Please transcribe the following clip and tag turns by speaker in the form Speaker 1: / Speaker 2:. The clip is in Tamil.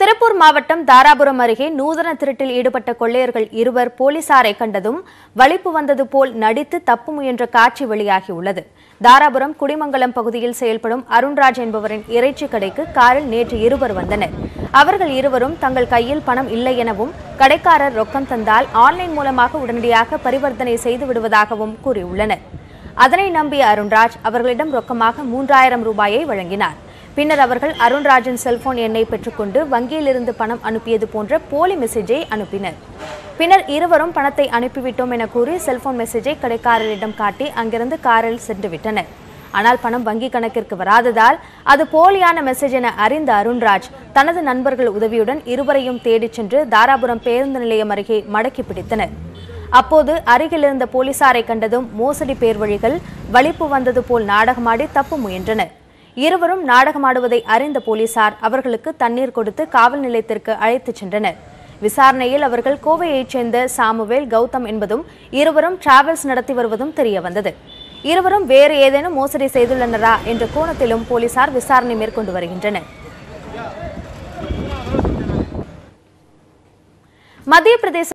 Speaker 1: திருப்பூர் மாவட்டம் தாராபுரம் அருகே நூதன திருட்டில் ஈடுபட்ட கொள்ளையர்கள் இருவர் போலீசாரை கண்டதும் வலிப்பு வந்தது போல் நடித்து தப்பு முயன்ற காட்சி வெளியாகியுள்ளது தாராபுரம் குடிமங்கலம் பகுதியில் செயல்படும் அருண்ராஜ் என்பவரின் இறைச்சி கடைக்கு காரில் நேற்று இருவர் வந்தனர் அவர்கள் இருவரும் தங்கள் கையில் பணம் இல்லை எனவும் கடைக்காரர் ரொக்கம் தந்தால் ஆன்லைன் மூலமாக உடனடியாக பரிவர்த்தனை செய்து விடுவதாகவும் கூறியுள்ளனர் அதனை நம்பிய அருண்ராஜ் அவர்களிடம் ரொக்கமாக மூன்றாயிரம் ரூபாயை வழங்கினார் பின்னர் அவர்கள் அருண்ராஜின் செல்போன் எண்ணை பெற்றுக்கொண்டு வங்கியிலிருந்து பணம் அனுப்பியது போன்ற போலி மெசேஜை அனுப்பினர் பின்னர் இருவரும் பணத்தை அனுப்பிவிட்டோம் என கூறி செல்போன் மெசேஜை கடைக்காரரிடம் காட்டி அங்கிருந்து காரில் சென்று விட்டனர் ஆனால் பணம் வங்கி கணக்கிற்கு வராததால் அது போலியான மெசேஜ் என அறிந்த அருண்ராஜ் தனது நண்பர்கள் உதவியுடன் இருவரையும் தேடிச் சென்று தாராபுரம் பேருந்து நிலையம் அருகே மடக்கி பிடித்தனர் அப்போது அருகில் இருந்த போலீசாரை கண்டதும் மோசடி பேர்வழிகள் வலிப்பு வந்தது போல் நாடகமாடி தப்பு முயன்றனர் இருவரும் நாடகமாடுவதை அறிந்த போலீசார் அவர்களுக்கு தண்ணீர் கொடுத்து காவல் நிலையத்திற்கு அழைத்துச் சென்றனர் விசாரணையில் அவர்கள் கோவையைச் சேர்ந்த சாமுவேல் கௌதம் என்பதும் இருவரும் டிராவல்ஸ் நடத்தி வருவதும் தெரிய வந்தது இருவரும் வேறு ஏதேனும் மோசடி செய்துள்ளனரா என்ற கோணத்திலும் போலீசார் விசாரணை மேற்கொண்டு வருகின்றனர் மத்திய பிரதேச